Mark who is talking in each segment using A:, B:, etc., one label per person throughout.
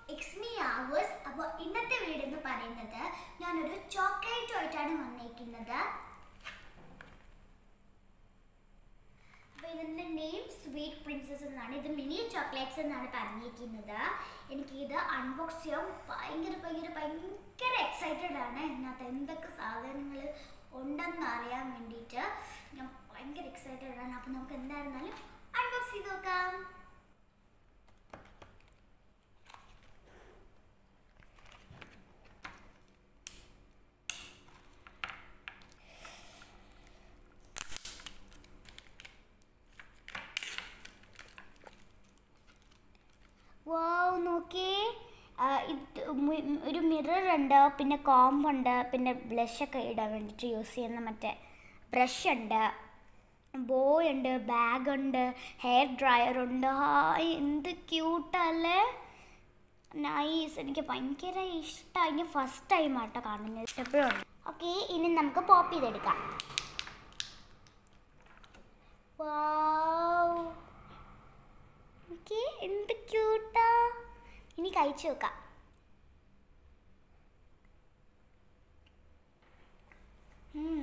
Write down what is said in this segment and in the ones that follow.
A: It's me hours അപ്പോൾ ഇന്നത്തെ video എന്ന് പറയുന്നത് ഞാനൊരു ചോക്ലേറ്റ് ആയിട്ടാണ് വന്നിരിക്കുന്നത് അപ്പോൾ ഇതിൻ്റെ നെയിം സ്വീറ്റ് പ്രിൻസസ് എന്നാണ് ഇത് മിനി ചോക്ലേറ്റ്സ് എന്നാണ് പറഞ്ഞിരിക്കുന്നത് എനിക്കിത് അൺബോക്സ് ചെയ്യാൻ ഭയങ്കര ഭയങ്കര ഭയങ്കര എക്സൈറ്റഡ് ആണ് ഇതിനകത്ത് എന്തൊക്കെ സാധനങ്ങൾ ഉണ്ടെന്ന് അറിയാൻ വേണ്ടിയിട്ട് ഞാൻ ഭയങ്കര എക്സൈറ്റഡ് ആണ് അപ്പോൾ നമുക്ക് എന്തായിരുന്നാലും അൺബോക്സ് ചെയ്ത് നോക്കാം വാവ് നോക്കിയേ ആ, ഇത് മി- ഒരു മിറർ ഉണ്ട് പിന്നെ കോംബ് ഉണ്ട് പിന്നെ ബ്ലഷ് ഒക്കെ ഇടാൻ വേണ്ടിയിട്ട് യൂസ് ചെയ്യുന്ന മറ്റേ ബ്രഷ് ഉണ്ട് ബോ ഉണ്ട് ബാഗ് ഉണ്ട് ഹെയർ ഡ്രയർ ഉണ്ട് ഹായ് എന്ത് ക്യൂട്ടല്ലേ നൈസ് എനിക്ക് ഭയങ്കര ഇഷ്ടമായി ഇനി ഫസ്റ്റ് ടൈം ആട്ടോ കാണുന്നത് ഇഷ്ടപ്പെടും ഓക്കെ ഇനി നമുക്ക് പോപ്പ് ചെയ്തെടുക്കാം വാവ് ഓക്കെ എന്ത് ക്യൂട്ടാ ഇനി കഴിച്ചു നോക്കാം ഉം.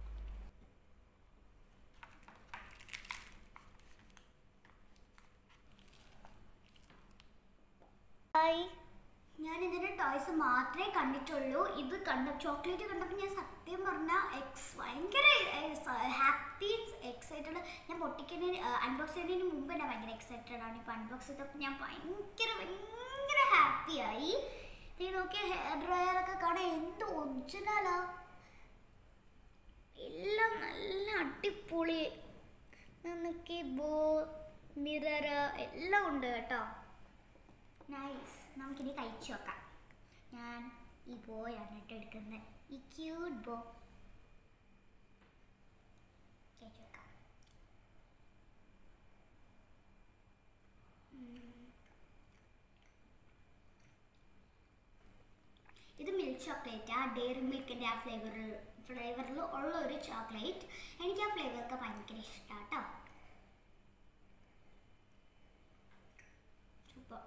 A: ഹായ് ഞാൻ ഇതിന്റെ ടോയ്സ് മാത്രമേ കണ്ടിട്ടുള്ളൂ ഇത് കണ്ട ചോക്ലേറ്റ് കണ്ടപ്പോൾ ഞാൻ സത്യം പറഞ്ഞ എക്സ് ഭയങ്കര ഹാപ്പി എക്സൈറ്റഡ് ഞാൻ പൊട്ടിക്കുന്നതിന് അൺബോക്സ് ചെയ്യുന്നതിന് മുമ്പ് ഞാൻ ഭയങ്കര എക്സൈറ്റഡ് ആണ് ഇപ്പോൾ അൺബോക്സ് ചെയ്തപ്പോൾ ഞാൻ ഭയങ്കര ഭയങ്കര ഹാപ്പിയായി നീ നോക്കിയ ഹെയർ ഡ്രയർ ഒക്കെ കാണാൻ എന്ത് ഒറിജിനലാ എല്ലാം നല്ല അടിപൊളി നമുക്ക് ബോ മിറർ എല്ലാം ഉണ്ട് കേട്ടോ നൈസ് നമുക്കിനി കഴിച്ചു നോക്കാം ഞാൻ ഈ ബോയാണ് കേട്ടോ എടുക്കുന്നത് ഈ ക്യൂട്ട് ബോ കഴിച്ചു നോക്കാം ഉം. ഇത് മിൽക്ക് ചോക്ലേറ്റ് ആ ഡെയറി മിൽക്കിൻ്റെ ആ ഫ്ലേവറിൽ ഫ്ലേവറിൽ ഉള്ള ഒരു ചോക്ലേറ്റ് എനിക്ക് ആ ഫ്ലേവറൊക്കെ ഭയങ്കര ഇഷ്ടമാണ് കേട്ടോ സൂപ്പർ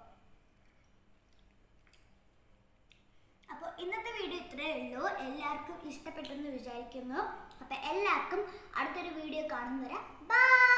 A: അപ്പോൾ ഇന്നത്തെ വീഡിയോ ഇത്രയേ ഉള്ളൂ എല്ലാവർക്കും ഇഷ്ടപ്പെട്ടെന്ന് വിചാരിക്കുന്നു അപ്പോൾ എല്ലാവർക്കും അടുത്തൊരു വീഡിയോ കാണുന്നവരെ ബൈ